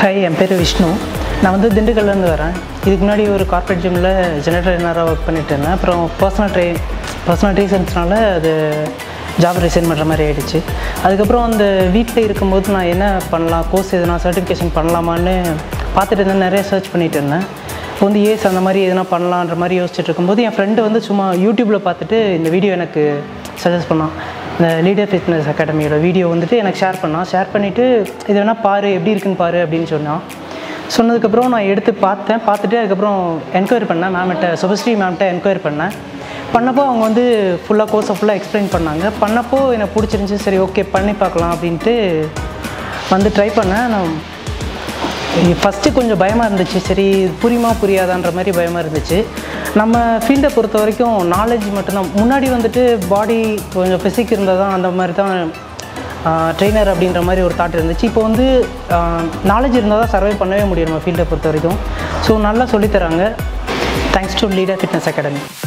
hi என் பேர் விஷ்ணு நான் வந்து திண்டுக்கல்லேருந்து வரேன் இதுக்கு முன்னாடி ஒரு கார்ப்பரேட் ஜிம்மில் ஜெனரல் ட்ரெயினராக ஒர்க் பண்ணிட்டு இருந்தேன் அப்புறம் பர்சனல் ட்ரை பர்சனல் ரீசன்ஸ்னால அது ஜாப் ரிசைன் பண்ணுற மாதிரி ஆயிடுச்சு அதுக்கப்புறம் அந்த வீட்டில் இருக்கும்போது நான் என்ன பண்ணலாம் கோர்ஸ் எதுனா சர்டிஃபிகேஷன் பண்ணலாமான்னு பார்த்துட்டு இருந்தேன் நிறைய சர்ச் பண்ணிட்டு இருந்தேன் இப்போ வந்து ஏஸ் அந்த மாதிரி எதனா பண்ணலான்ற மாதிரி யோசிச்சுட்டு இருக்கும்போது என் ஃப்ரெண்டு வந்து சும்மா யூடியூப்பில் பார்த்துட்டு இந்த வீடியோ எனக்கு சஜஸ்ட் பண்ணான் இந்த லீடர் ஃபிட்னஸ் அகாடமியோட வீடியோ வந்துட்டு எனக்கு ஷேர் பண்ணான் ஷேர் பண்ணிவிட்டு இது வேணால் பாரு எப்படி இருக்குன்னு பாரு அப்படின்னு சொன்னான் சொன்னதுக்கப்புறம் நான் எடுத்து பார்த்தேன் பார்த்துட்டு அதுக்கப்புறம் என்கொயரி பண்ணேன் மேம்கிட்ட சுபஸ்ரீ மேம்கிட்ட என்கொயரி பண்ணேன் பண்ணப்போ அவங்க வந்து ஃபுல்லாக கோர்ஸை ஃபுல்லாக எக்ஸ்பிளைன் பண்ணாங்க பண்ணப்போ எனக்கு பிடிச்சிருந்துச்சி சரி ஓகே பண்ணி பார்க்கலாம் அப்படின்ட்டு வந்து ட்ரை பண்ணேன் நான் ஃபஸ்ட்டு கொஞ்சம் பயமாக இருந்துச்சு சரி இது புரியுமா புரியாதான்ற மாதிரி பயமாக இருந்துச்சு நம்ம ஃபீல்டை பொறுத்த வரைக்கும் நாலேஜ் மட்டும்தான் முன்னாடி வந்துட்டு பாடி கொஞ்சம் ஃபிசிக் இருந்தால் தான் அந்த மாதிரி தான் ட்ரெயினர் அப்படின்ற மாதிரி ஒரு தாட் இருந்துச்சு இப்போ வந்து நாலேஜ் இருந்தால் தான் சர்வை பண்ணவே முடியும் நம்ம ஃபீல்டை பொறுத்த வரைக்கும் ஸோ நல்லா சொல்லித்தராங்க thanks to Leader Fitness academy